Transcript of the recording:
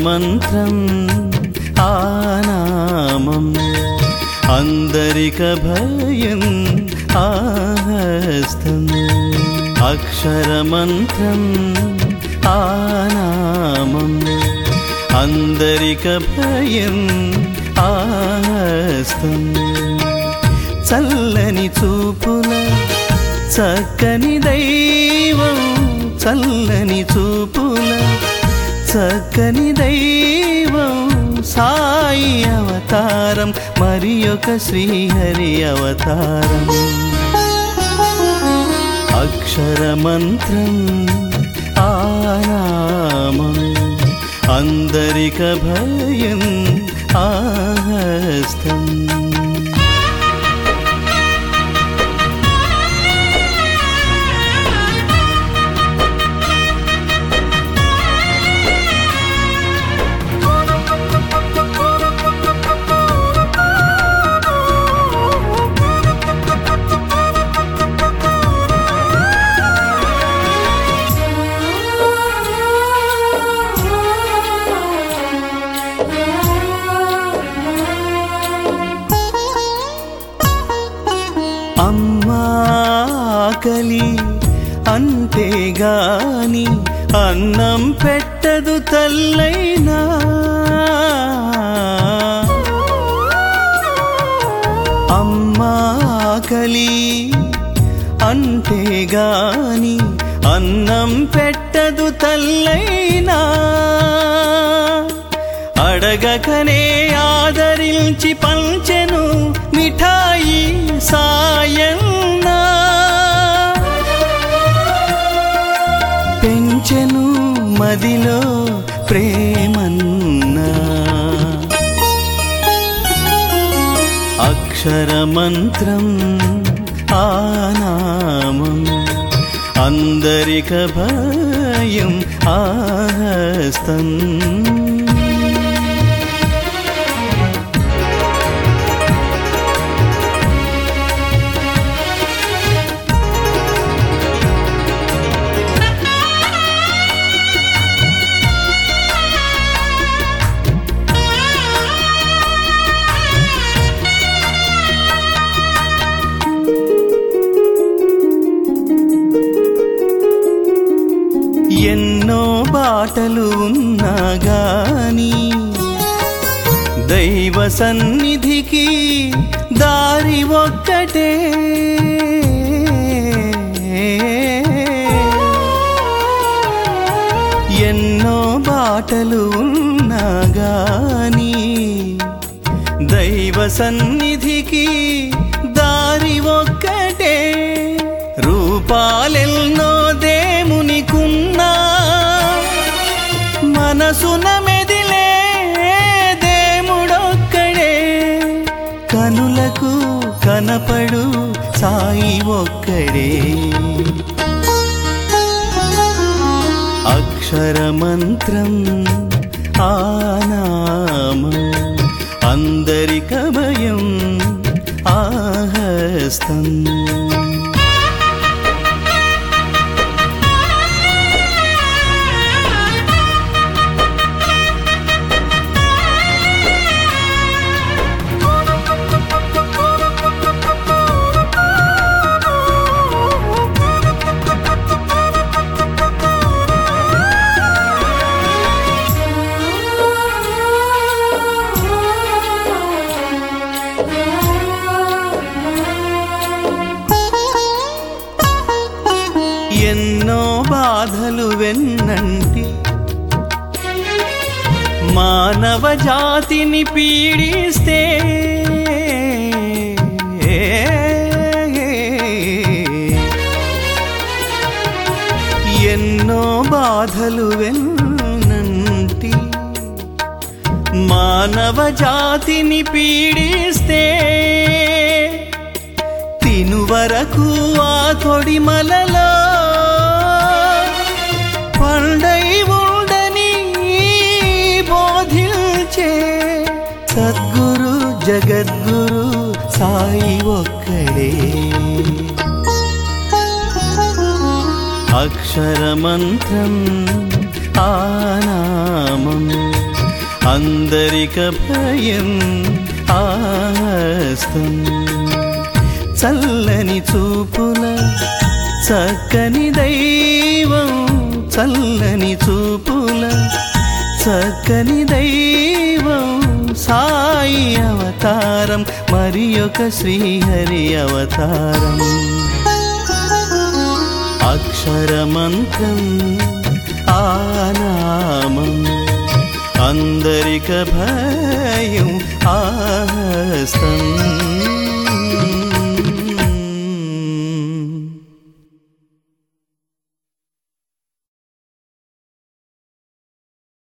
అక్షరమంత్రం ఆనామం అందరిక భయం ఆహస్తం అక్షరమంత్రం ఆనామం అందరిక భయం ఆహస్తం చల్లని చూపుల చక్కని దైవం చల్లని చూపుల చక్కని దైవం సాయి అవతారం మరి ఒక శ్రీహరి అవతారం అక్షరమంత్రం ఆనామం అందరిక భయం ఆహస్తం అమ్మాకలి అంటే గాని అన్నం పెట్టదు తల్లైనా అమ్మాకలి అంటే గాని అన్నం పెట్టదు తల్లైనా అడగకనే ఆదరించి పంచెను మిఠాయి సాయన్నా పెంచెను మదిలో ప్రేమన్నా అక్షరమంత్రం ఆనామం అందరిక భయం ఆహస్తం ఎన్నో బాటలు ఉన్నా గాని దైవ సన్నిధికి దారి ఒక్కటే ఎన్నో బాటలు ఉన్నా గాని దైవ సన్నిధికి దారి ఒక్కటే రూపాలెన్నో దేవునికున్నా మనసున మెదిలే దేవుడొక్కడే కనులకు కనపడు సాయి ఒక్కడే అక్షరమంత్రం ఆనామం అందరిక భయం ఆహస్తం ఎన్నో బాధలు వెన్నంటి మానవ జాతిని పీడిస్తే ఎన్నో బాధలు వెన్నంటి మానవ జాతిని పీడిస్తే తిను వరకు ఆ తొడిమలలో పండై ఉండని బోధించే సద్గురు జగద్గురు సాయి ఒక్కడే అక్షరమంత్రం ఆనామం అందరిక భయం ఆస్తం చల్లని చూపుల చక్కని దైవం చల్లని చూపుల చక్కని దైవం సాయి అవతారం మరి ఒక శ్రీహరి అవతారం అక్షరమంత్రం ఆనామం అందరిక భయం ఆస్తం